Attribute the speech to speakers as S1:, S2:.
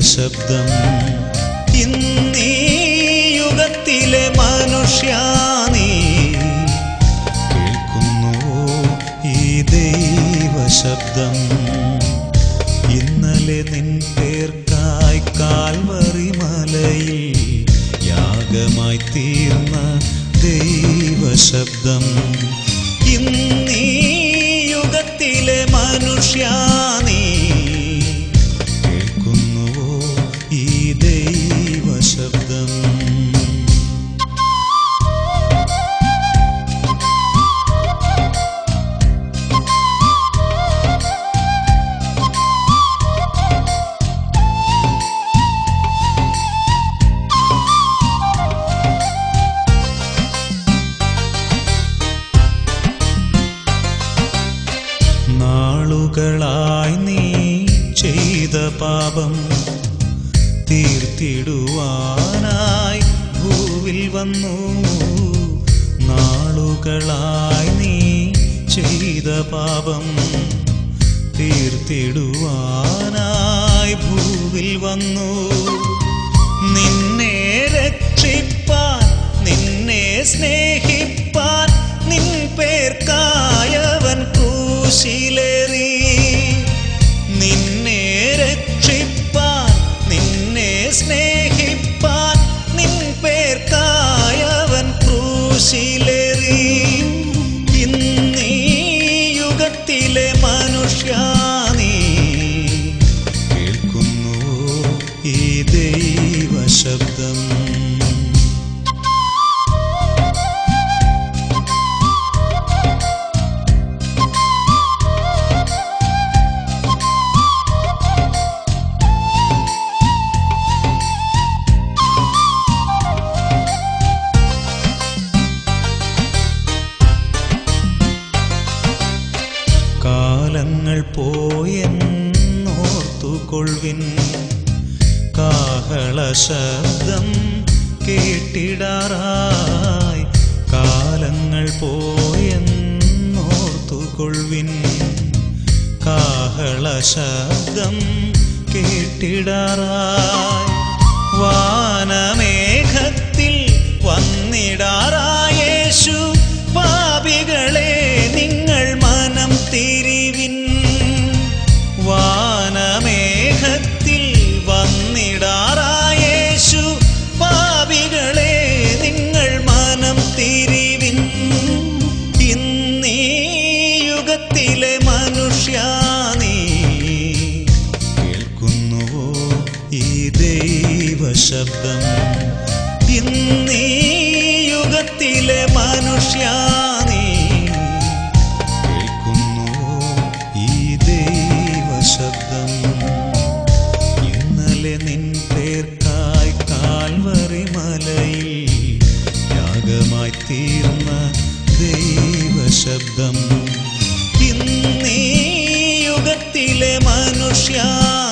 S1: ദൈവശബ്ദം ഇന്നീ യുഗത്തിലെ മനുഷ്യാ നീ കേൾക്കുന്നുവോ ഈ ദൈവശബ്ദം ഇന്നലെ നിൻ പേർക്കായി കാൽവറി മലയിൽ യാഗമായി തീർന്ന ദൈവശബ്ദം ഇന്നീ യുഗത്തിലെ മനുഷ്യാ നീ കേൾക്കുന്നുവോ ഈ ദൈവശബ്ദം നാളുകളായി നീ ചെയ്ത പാപം തീർത്തിടുവാനായി ഭൂവിൽ വന്നു നാളുകളായി നീ ചെയ്ത പാപം തീർത്തിടുവാനായി ഭൂവിൽ വന്നു നിന്നെ രക്ഷിപ്പാൻ നിന്നെ സ്നേഹിപ്പാൻ നിൻ പേർക്കായവൻ ക്രൂശിലേറി നിന്നെ രക്ഷിപ്പാൻ നിന്നെ സ്നേഹിപ്പാൻ നിൻ പേർക്കായവൻ ക്രൂശിലേറി ഇന്നീ യുഗത്തിലെ മനുഷ്യാ നീ കേൾക്കുന്നു ഈ ദൈവശബ്ദം കാലങ്ങൾ പോയെന്നോർത്തുകൊള്ളിൻ കാഹള ശബ്ദം കേട്ടിടാറായി കാലങ്ങൾ പോയെന്നോർത്തുകൊള്ളിൻ കാഹള ശബ്ദം കേട്ടിടാറായി വാനമേഘത്തിൽ വന്നിടാറായേശു പാപികളെ നിങ്ങൾ മനം തിരിവിൻ വാനമേഘത്തിൽ വന്നിടാറായേശു പാപികളെ നിങ്ങൾ മനം തിരിവിൻ ഇന്നീ യുഗത്തിലെ മനുഷ്യാ നീ കേൾക്കുന്നുവോ ഈ ദൈവശബ്ദം ഇന്നീ യുഗത്തിലെ മനുഷ്യാ നീ കേൾക്കുന്നുവോ ഈ ദൈവശബ്ദം ഇന്നലെ നിൻ പേർക്കായി കാൽവറി മലയിൽ യാഗമായി തീർന്ന ദൈവശബ്ദം ഇന്നീ യുഗത്തിലെ മനുഷ്യാ